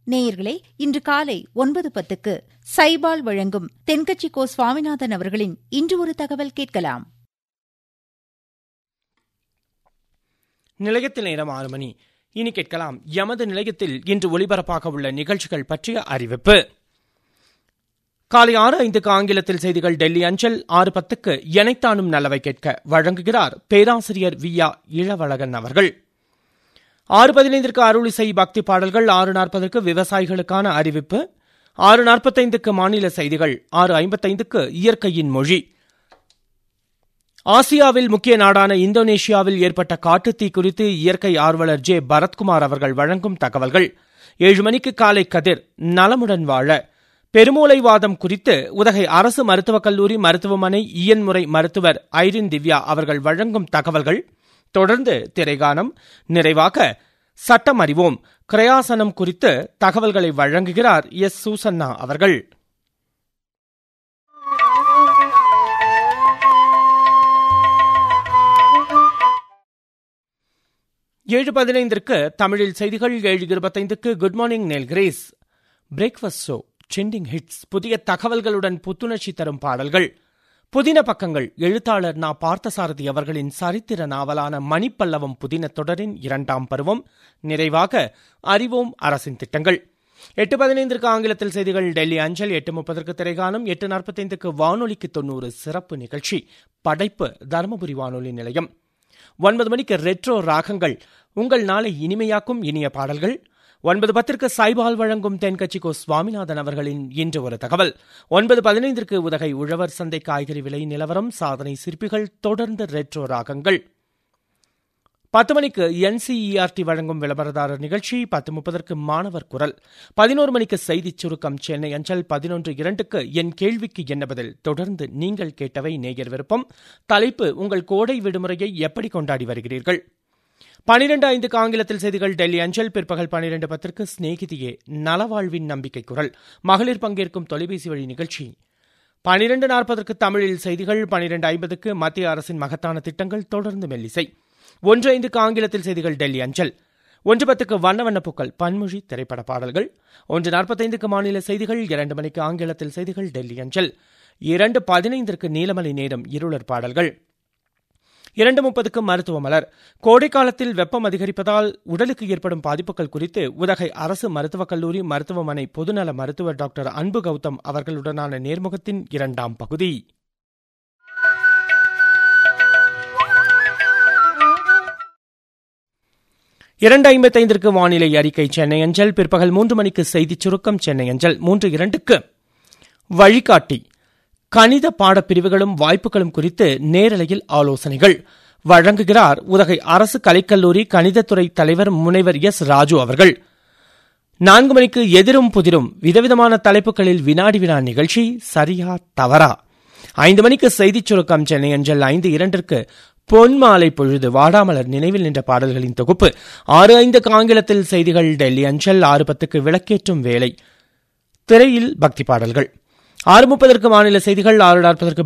நேயர்களே இன்று காலை ஒன்பது பத்துக்கு சைபால் வழங்கும் தென்கட்சி கோ சுவாமிநாதன் அவர்களின் இன்று ஒரு தகவல் கேட்கலாம் நிலையத்தில் நேரம் ஆறு மணி இனி கேட்கலாம் எமது நிலையத்தில் இன்று ஒலிபரப்பாக உள்ள நிகழ்ச்சிகள் பற்றிய அறிவிப்பு காலை ஆறு ஐந்துக்கு ஆங்கிலத்தில் செய்திகள் டெல்லி அஞ்சல் ஆறு பத்துக்கு எனைத்தானும் நல்லவை கேட்க வழங்குகிறார் பேராசிரியர் வி ஆ இளவழகன் அவர்கள் ஆறு பதினைந்திற்கு அருளிசை பக்தி பாடல்கள் ஆறு நாற்பதற்கு விவசாயிகளுக்கான அறிவிப்பு ஆறு நாற்பத்தைந்துக்கு மாநில செய்திகள் ஆறு ஐம்பத்தைந்துக்கு இயற்கையின் மொழி ஆசியாவில் முக்கிய நாடான இந்தோனேஷியாவில் ஏற்பட்ட காட்டுத்தீ குறித்து இயற்கை ஆர்வலர் ஜே பரத்குமார் அவர்கள் வழங்கும் தகவல்கள் ஏழு மணிக்கு காலை கதிர் நலமுடன் வாழ பெருமூளைவாதம் குறித்து உதகை அரசு மருத்துவக் கல்லூரி மருத்துவமனை இயன்முறை மருத்துவர் ஐரின் திவ்யா அவர்கள் வழங்கும் தகவல்கள் தொடர்ந்து திரைகானம் நிறைவாக சட்டம் அறிவோம் கிரயாசனம் குறித்து தகவல்களை வழங்குகிறார் எஸ் சூசன்னா அவர்கள் ஏழு பதினைந்திற்கு தமிழில் செய்திகள் ஏழு இருபத்தைந்துக்கு குட் மார்னிங் நெல் கிரேஸ் பிரேக்ஃபாஸ்ட் ஷோ ட்ரெண்டிங் ஹிட்ஸ் புதிய தகவல்களுடன் புத்துணர்ச்சி தரும் பாடல்கள் புதின பக்கங்கள் எழுத்தாளர் நா பார்த்தசாரதி அவர்களின் சரித்திர நாவலான மணிப்பல்லவம் புதின தொடரின் இரண்டாம் பருவம் நிறைவாக அறிவோம் அரசின் திட்டங்கள் எட்டு பதினைந்திற்கு ஆங்கிலத்தில் செய்திகள் டெல்லி அஞ்சல் எட்டு முப்பதற்கு திரைகாணும் எட்டு நாற்பத்தைந்துக்கு வானொலிக்கு தொண்ணூறு சிறப்பு நிகழ்ச்சி படைப்பு தருமபுரி வானொலி நிலையம் ஒன்பது மணிக்கு ரெட்ரோ ராகங்கள் உங்கள் நாளை இனிமையாக்கும் இனிய பாடல்கள் ஒன்பது பத்திற்கு சாய்பால் வழங்கும் தென்கட்சிக்கோ சுவாமிநாதன் அவர்களின் இன்று ஒரு தகவல் ஒன்பது பதினைந்திற்கு உதகை உழவர் சந்தை காய்கறி விலை நிலவரம் சாதனை சிற்பிகள் தொடர்ந்து ரெட்ரோ ராகங்கள் பத்து மணிக்கு என்சிஇஆர்டி வழங்கும் விளம்பரதாரர் நிகழ்ச்சி பத்து முப்பதற்கு மாணவர் குரல் பதினோரு மணிக்கு செய்திச் சுருக்கம் சென்னை அஞ்சல் பதினொன்று இரண்டுக்கு என் கேள்விக்கு என்ன பதில் தொடர்ந்து நீங்கள் கேட்டவை நேயர் விருப்பம் தலைப்பு உங்கள் கோடை விடுமுறையை எப்படி கொண்டாடி வருகிறீர்கள் பனிரெண்டு ஐந்துக்கு ஆங்கிலத்தில் செய்திகள் டெல்லி அஞ்சல் பிற்பகல் பனிரெண்டு பத்திற்கு சிநேகிதியே நலவாழ்வின் நம்பிக்கை குரல் மகளிர் பங்கேற்கும் தொலைபேசி வழி நிகழ்ச்சி பனிரெண்டு நாற்பதற்கு தமிழில் செய்திகள் பனிரெண்டு ஐம்பதுக்கு மத்திய அரசின் மகத்தான திட்டங்கள் தொடர்ந்து மெல்லிசை ஒன்று ஐந்துக்கு ஆங்கிலத்தில் செய்திகள் டெல்லி அஞ்சல் ஒன்று பத்துக்கு வண்ண வண்ண பூக்கள் பன்மொழி திரைப்பட பாடல்கள் ஒன்று நாற்பத்தைந்துக்கு மாநில செய்திகள் இரண்டு மணிக்கு ஆங்கிலத்தில் செய்திகள் டெல்லி அஞ்சல் இரண்டு பதினைந்திற்கு நீலமலை நேரம் இருளர் பாடல்கள் இரண்டு முப்பதுக்கு மருத்துவ மலர் கோடை காலத்தில் வெப்பம் அதிகரிப்பதால் உடலுக்கு ஏற்படும் பாதிப்புகள் குறித்து உதகை அரசு மருத்துவக் கல்லூரி மருத்துவமனை பொதுநல மருத்துவர் டாக்டர் அன்பு கௌதம் அவர்களுடனான நேர்முகத்தின் இரண்டாம் பகுதி இரண்டு ஐம்பத்தைந்திற்கு வானிலை அறிக்கை சென்னை அஞ்சல் பிற்பகல் மூன்று மணிக்கு செய்திச் சுருக்கம் சென்னை அஞ்சல் மூன்று இரண்டுக்கு வழிகாட்டி கணித பாடப்பிரிவுகளும் வாய்ப்புகளும் குறித்து நேரலையில் ஆலோசனைகள் வழங்குகிறார் உதகை அரசு கலைக்கல்லூரி கணிதத்துறை தலைவர் முனைவர் எஸ் ராஜு அவர்கள் நான்கு மணிக்கு எதிரும் புதிரும் விதவிதமான தலைப்புகளில் வினாடி வினா நிகழ்ச்சி சரியா தவறா ஐந்து மணிக்கு செய்திச் சுருக்கம் சென்னை அஞ்சல் ஐந்து இரண்டிற்கு பொன் மாலை பொழுது வாடாமலர் நினைவில் நின்ற பாடல்களின் தொகுப்பு ஆறு ஐந்துக்கு ஆங்கிலத்தில் செய்திகள் டெல்லி அஞ்சல் ஆறு பத்துக்கு விளக்கேற்றும் வேலை திரையில் பக்தி பாடல்கள் ஆறு முப்பதற்கு மாநில செய்திகள் ஆறு நாற்பதற்கு